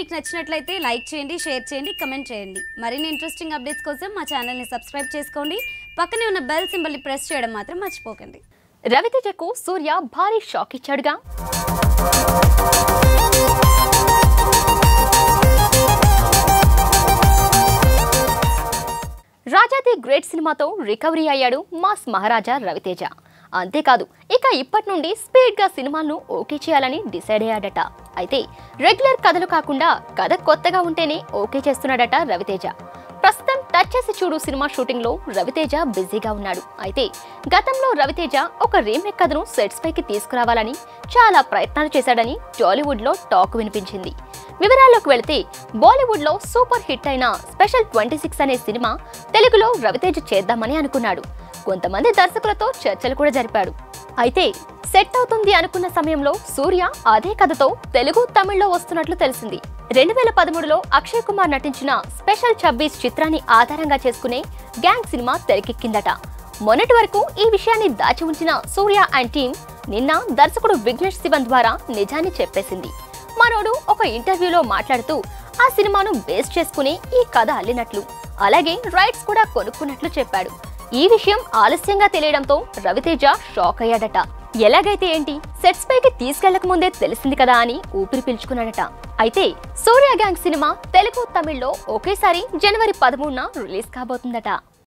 మీకు నచ్చినట్లయితే లైక్ చేయండి షేర్ చేయండి కమెంట్ చేయండి మరిన్ని ఇంట్రెస్టింగ్ అప్డేట్స్ కోసం మా ఛానల్ని సబ్స్క్రైబ్ చేసుకోండి పక్కనే ఉన్న బెల్ సింబల్ని ప్రెస్ చేయడం మాత్రం మర్చిపోకండి రవితేజకు సూర్య భారీ షాక్ ఇచ్చాడుగా రాజా ది గ్రేట్ సినిమాతో రికవరీ అయ్యాడు మాస్ మహారాజా రవితేజ అంతేకాదు ఇక ఇప్పటి నుండి స్పీడ్ గా సినిమాలను ఓకే చేయాలని డిసైడ్ అయ్యాడట అయితే రెగ్యులర్ కథలు కాకుండా కథ కొత్తగా ఉంటేనే ఓకే చేస్తున్నాడట రవితేజ ప్రస్తుతం టచ్ చేసి చూడు సినిమా షూటింగ్ లో రవితేజ బిజీగా ఉన్నాడు అయితే గతంలో రవితేజ ఒక రీమేక్ కథను సెట్స్ పైకి తీసుకురావాలని చాలా ప్రయత్నాలు చేశాడని టాలీవుడ్ లో టాక్ వినిపించింది వివరాల్లోకి వెళితే బాలీవుడ్ లో సూపర్ హిట్ అయిన స్పెషల్ ట్వంటీ సిక్స్ అనే సినిమా తెలుగులో రవితేజ చేద్దామని అనుకున్నాడు కొంతమంది దర్శకులతో చర్చలు కూడా జరిపాడు అయితే సెట్ అవుతుంది అనుకున్న సమయంలో సూర్య అదే కథతో తెలుగు తమిళ్లో వస్తున్నట్లు తెలిసింది రెండు వేల పదమూడులో అక్షయ్ కుమార్ నటించిన స్పెషల్ ఛబ్బీస్ చిత్రాన్ని ఆధారంగా చేసుకునే గ్యాంగ్ సినిమా తెరకెక్కిందట మొన్నటి వరకు ఈ విషయాన్ని దాచి ఉంచిన సూర్య అండ్ టీమ్ నిన్న దర్శకుడు విఘ్నేష్ శివన్ ద్వారా నిజాన్ని చెప్పేసింది మనోడు ఒక ఇంటర్వ్యూలో మాట్లాడుతూ ఆ సినిమాను బేస్ చేసుకుని ఈ కథ అల్లినట్లు అలాగే రైట్స్ కూడా కొనుక్కున్నట్లు చెప్పాడు ఈ విషయం ఆలస్యంగా తెలియడంతో రవితేజ షాక్ అయ్యాడట ఎలాగైతే ఏంటి సెట్స్ పైకి తీసుకెళ్లక ముందే తెలిసింది కదా అని ఊపిరి పీల్చుకున్నాడట అయితే సూర్య గ్యాంగ్ సినిమా తెలుగు తమిళ్లో ఒకేసారి జనవరి పదమూడున రిలీజ్ కాబోతుందట